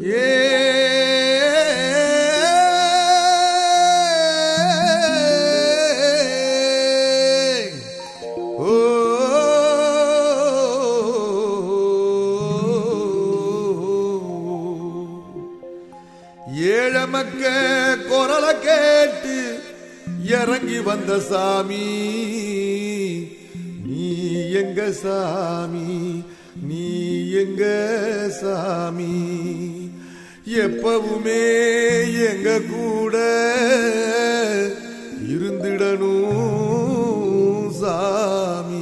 ஏழமக்க குரல கேட்டு இறங்கி வந்த சாமி நீ எங்க சாமி நீ எங்க சாமி எப்பவுமே எங்க கூட இருந்திடணும் சாமி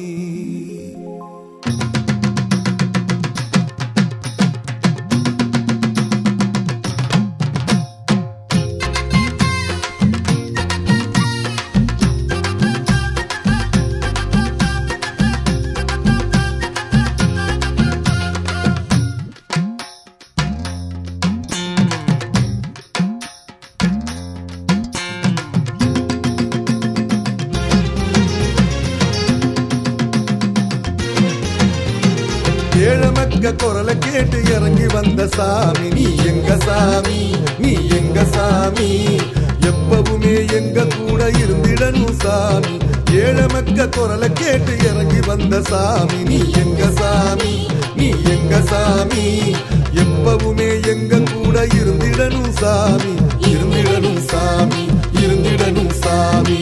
ஏழமக்க குரலை கேட்டு இறங்கி வந்த சாமி நீ எங்க சாமி நீ எங்க சாமி எப்பவுமே எங்க கூட இருந்திடணும் சாமி ஏழமக்க குரலை கேட்டு இறங்கி வந்த சாமி நீ எங்க சாமி நீ எங்க சாமி எப்பவுமே எங்க கூட இருந்திடணும் சாமி இருந்திடணும் சாமி இருந்திடணும் சாமி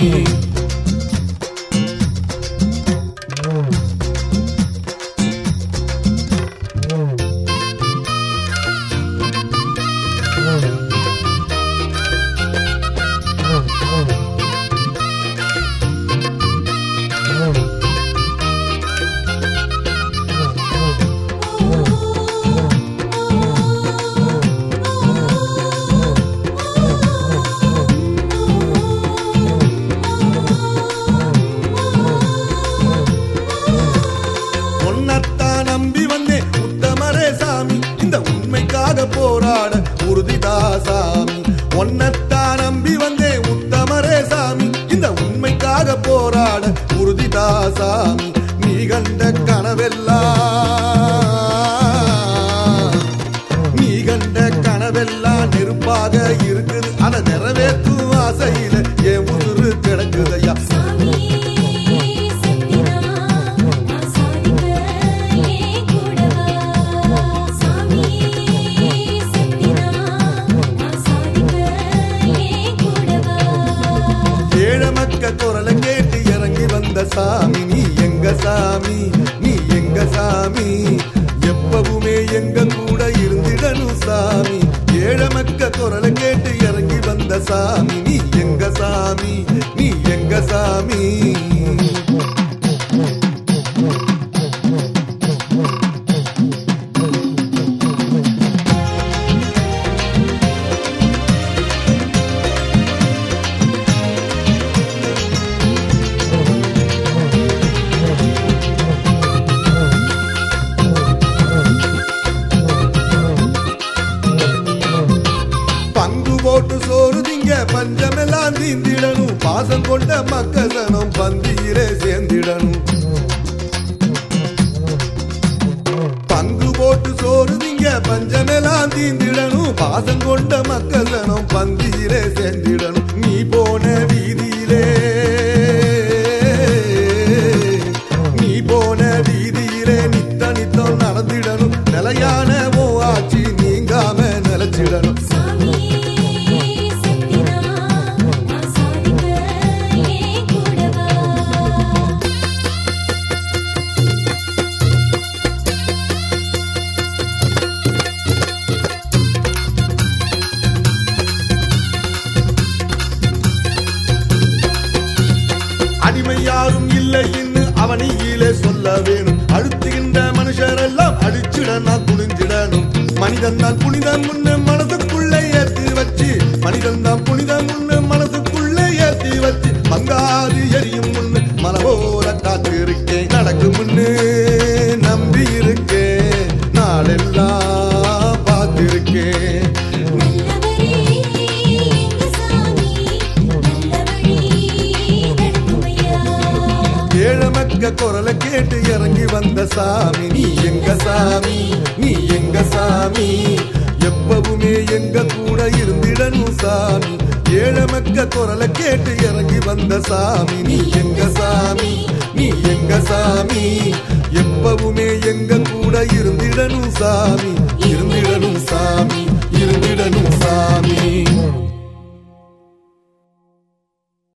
உன்னத்தான் நம்பி வந்தேன் உத்தமரே சாமி இந்த உண்மைக்காக போராட உறுதிதா சாமி உன்னத்தான் நம்பி வந்தேன் உத்தமரே சாமி இந்த உண்மைக்காக போராட உறுதிதா சாமி நீ கண்ட கனவெல்லாம் நீ கண்ட கனவெல்லாம் நெருப்பாக இருக்குது அதை நிறைவேற்றும் ஆசையில என் உசுறு கிடக்குதையா சாமி சக்தினா நான் சாதிக்க ஏன் கூடவா சாமி சக்தினா நான் சாதிக்க ஏன் கூடவா ஏழமக்க குரலை கேட்டு இறங்கி வந்த சாமி நீ எங்க சாமி நீ எங்க சாமி எப்பவுமே எங்க கூட இருந்திடணும் சாமி ஏழமக்க குரலை கேட்டு இறங்கி வந்த சாமி நீ எங்க சாமி நீ எங்க சாமி பங்கு போட்டு சோறு திங்க பஞ்சமெல்லாம் தீந்திடணும் பாசம் கொண்ட மக்கசனம் பந்தியிலே சேர்ந்திடணும் பங்கு போட்டு சோறு திங்க பஞ்சமெல்லாம் தீந்திடணும் பாசம் கொண்ட மக்கசனம் பந்தியிலே சேர்ந்திடணும் நீ போன வீதியிலே நீ போன வீதியிலே நித்த நித்தம் நடந்திடணும் நிலையான ஓ ஆட்சி நீங்காம நிலைச்சிடணும் சாமி சக்தினா நான் சாதிக்க ஏன் கூடவா அடிமை யாரும் இல்லை இன்னு அவனியிலே சொல்ல வேணும் அழுத்துகின்ற மனுஷரெல்லாம் அடிச்சிட நான் குனிஞ்சிடணும் மனிதன் தான் புனிதன் முன்னு மனதுக்குள்ளே ஏத்தி வச்சு மனிதன் தான் புனிதன் முன்னு மனதுக்குள்ளே ஏத்தி வச்சு மங்காது எரியும் முன்னு மலவோர காத்து இருக்கேன் நடக்கு முன்னு நம்பி இருக்கேன் நாளெல்லாம் பார்த்திருக்கேன் நல்லவரே எங்க சாமி நல்ல வழி நடத்துமையா ஏழமக்க குரலை கேட்டு இறங்கி வந்த சாமி நீ எங்க சாமி நீ எங்க சாமி எப்ப ஏழமக்க குரலை கேட்டு இறங்கி வந்த சாமி நீ எங்க சாமி நீ எங்க சாமி எப்பவுமே எங்க கூட இருந்திடணும் சாமி இருந்திடணும் சாமி